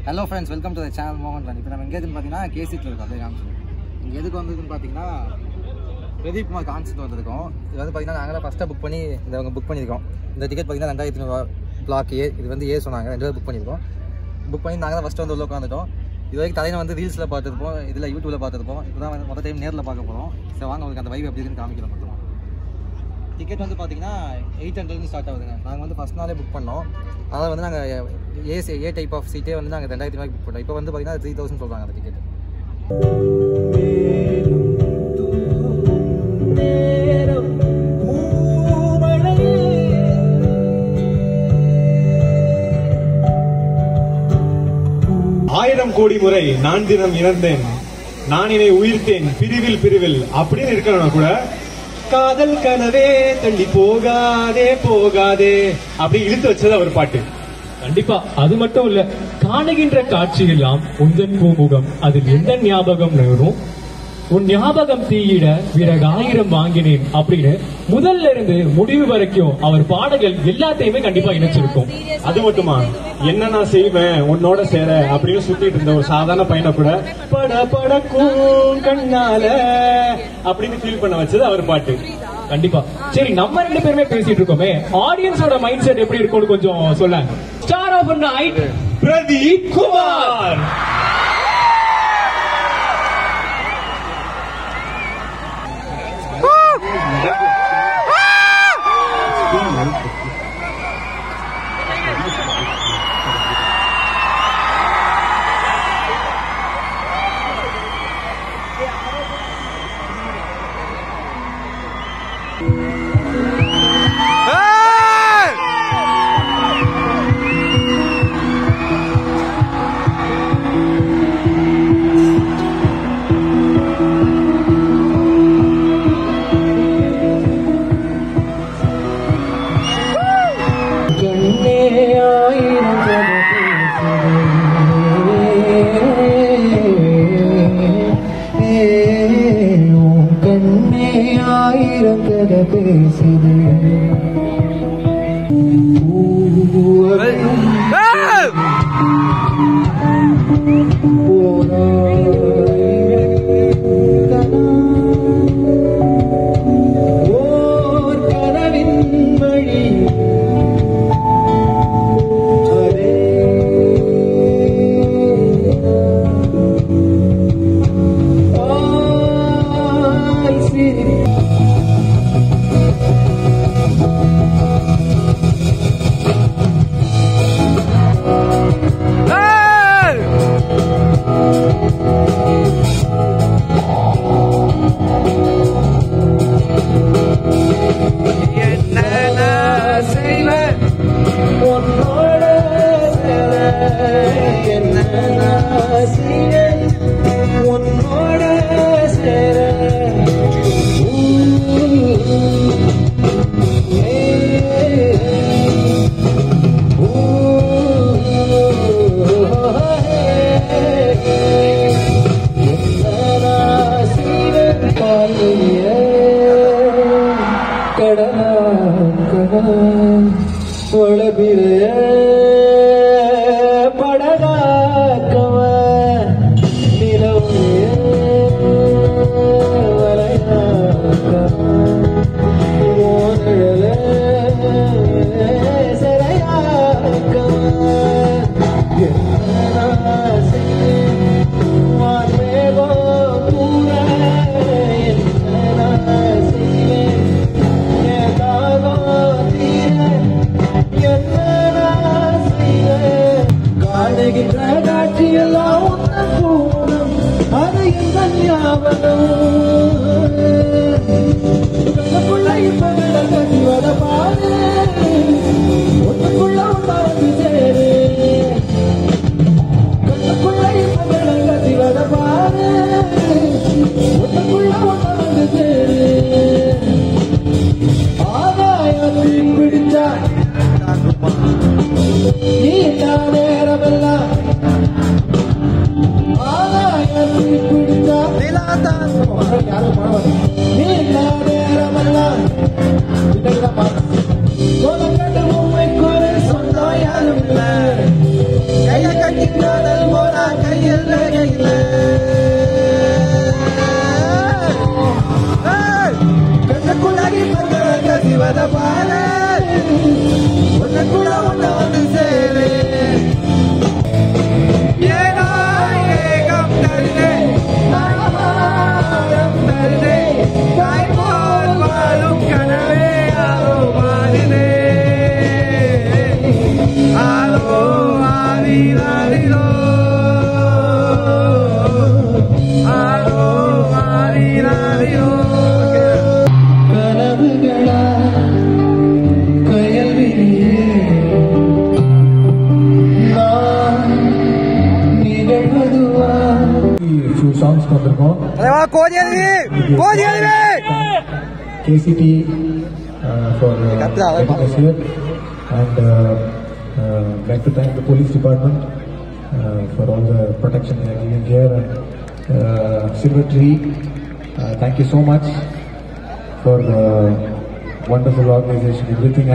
hello friends welcome to the channel மோகன் இப்போ நம்ம எங்கே இருக்குன்னு பார்த்தீங்கன்னா கேசிட்டில் இருக்கோம் அப்படியே காமிச்சு இங்கே எதுக்கு வந்ததுன்னு பார்த்தீங்கன்னா பிரதீப் குமார் கான்சர்ட் வந்திருக்கோம் இது வந்து பார்த்தீங்கன்னா நாங்கள் ஃபஸ்ட்டாக புக் பண்ணி இந்த புக் பண்ணியிருக்கோம் இந்த டிக்கெட் பார்த்தீங்கன்னா ரெண்டாயிரத்தி ஐநூறுவா பிளாக் ஏ இது வந்து ஏ சொன்னாங்க ரெண்டு பேர் புக் பண்ணியிருக்கோம் புக் பண்ணி நாங்கள் தான் ஃபஸ்ட்டு வந்து உள்ள உட்காந்துட்டோம் இது வரைக்கும் தலையில் வந்து ரீல்ஸில் பார்த்துருப்போம் இதில் யூடியூப்பில் பார்த்துருப்போம் இப்போ தான் வந்து மொதல் டைம் நேரில் பார்க்க போகிறோம் சரி வாங்க உங்களுக்கு அந்த வைப் எப்படி இருக்குன்னு காமிக்கிறோம் மொத்தமாக டிக்கெட் வந்து பார்த்தீங்கன்னா எயிட் ஹண்ட்ரட்னு ஸ்டார்ட் ஆகுதுங்க நாங்கள் வந்து ஃபஸ்ட் நாளே புக் பண்ணோம் அதனால் வந்து நாங்கள் ஏ ஏ டைப் ஆஃப் சீட்டே வந்து நாங்கள் ரெண்டாயிரத்தி ரூபாய்க்கு புக் பண்ணோம் இப்போ வந்து பார்த்தீங்கன்னா த்ரீ தௌசண்ட் சொல்கிறாங்க அந்த டிக்கெட் ஆயிரம் கோடி முறை நான் தினம் இறந்தேன் நானினை உயிர்த்தேன் பிரிவில் பிரிவில் அப்படின்னு இருக்கணும்னா கூட காதல் கனவே தள்ளி போகாதே போகாதே அப்படி இழுத்து வச்சது அவர் பாட்டு கண்டிப்பா அது மட்டும் இல்ல காணுகின்ற காட்சி எல்லாம் உந்தன் பூமுகம் அதில் எந்த ஞாபகம் வரும் உன் ஞாபகம் தீயிட பிறகு ஆயிரம் வாங்கினேன் அப்படின்னு முதல்ல இருந்து முடிவு வரைக்கும் அவர் பாடல்கள் எல்லாத்தையுமே கண்டிப்பா இணைச்சிருக்கும் அது மட்டுமா என்ன நான் செய்வேன் உன்னோட சேர அப்படின்னு சுத்திட்டு இருந்த ஒரு சாதாரண பையனை கூட பட படக்கும் கண்ணால அப்படின்னு ஃபீல் பண்ண வச்சது அவர் பாட்டு கண்டிப்பா சரி நம்ம ரெண்டு பேருமே பேசிட்டு இருக்கோமே ஆடியன்ஸோட மைண்ட் செட் எப்படி இருக்கும்னு கொஞ்சம் சொல்ல star of night Pradeep Kumar கண்ணே ஆயிரம் கதை பேசுது ஓர் கனவின் வழி அதே ஆய் சிரி உன்னோட சேர என்ன நான் செய்ய உன்னோட சேர கடனா கடனா ಒಳಬಿರೆ ಪಡಗಾಕವ ನಿಲವೇ ಓನಳಲೆ ಸೆರೆಯಾಕವ ಎನ್ನನಾಸೆ ಮಾರ್ಬೇಗೋ ದೂರ ಎನ್ನನಾಸೆ ஏதாகோ தீர காணுகின்ற காட்சியெல்லாம் உந்தன் பூனம் அது இந்த ஞாபகம் கண்ணுக்குள்ள இப்ப கட்டி வர பாரு ஒன்றுக்குள்ள உண்டாவது சேரு கண்ணுக்குள்ள இப்ப கட்டி வர பாரு ஒன்றுக்குள்ள உண்டாவது சேரு ஆதாயத்தில் பிடிச்சா நீ நேரமெல்லாம் கனவுகளா கயல்விழியே நான் நிகழ்வதுவா few songs வந்திருக்கோம் கோதி அருவி கோதி அருவி KCT uh, for uh, Kapila, getting us here and uh, uh, like to thank the police department uh, for all the protection they are giving here and uh, Silver Tree uh, thank you so much for the wonderful organization everything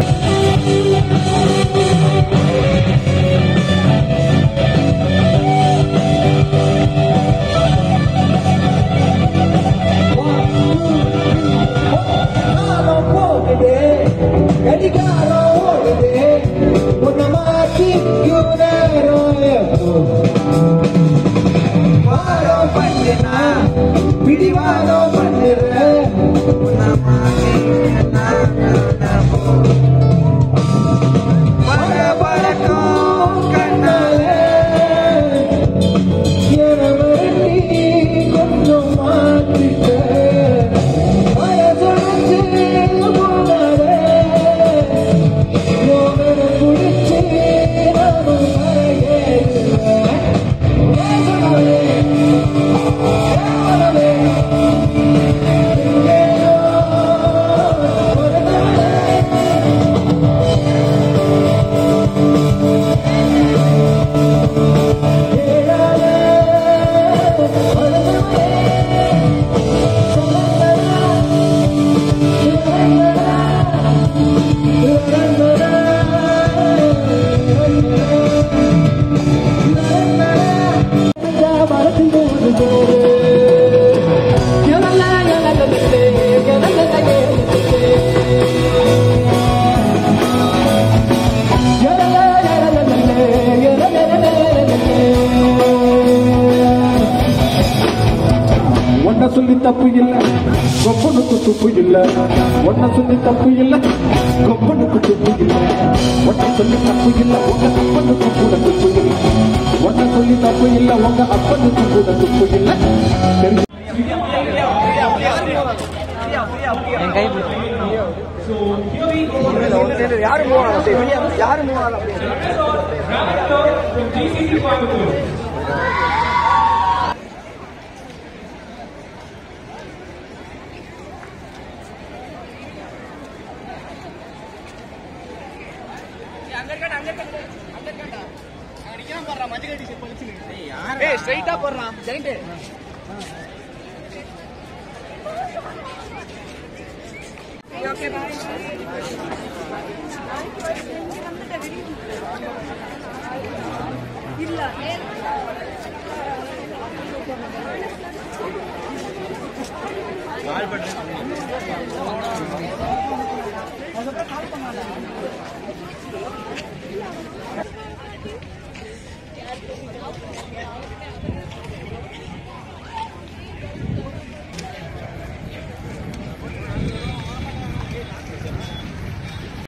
காலம் போகுதே கடிகாரம் ஓடுதே உன்னை மாற்றி நேரம் எப்போ வாரம் பண்ணுனா பிடிவாரம் பண்ணுற பல பழக்கம் கண்ணாலே எனவரண்டி கொஞ்சம் மாற்றிட்ட வயசுடைச்சு போனாரே யோகனை குடிச்சு நானும் கரையேறுவேன் கேசவனே கேவலமே எங்கேயோ ஒருத்தவனே ஏழாலே ஒருத்தவனே ஒன்ன சொல்லி தப்பு இல்ல கொப்பனுக்கு துப்பு இல்ல ஒன்ன சொல்லி தப்பு இல்ல கொப்பனுக்கு துப்பு இல்ல ஒன்ன சொல்லி தப்பு இல்ல உங்க அப்பனுக்கு கூட துப்பு இல்ல ஒன்ன சொல்லி தப்பு இல்ல உங்க அப்பனுக்கு கூட துப்பு இல்ல தெரிஞ்சு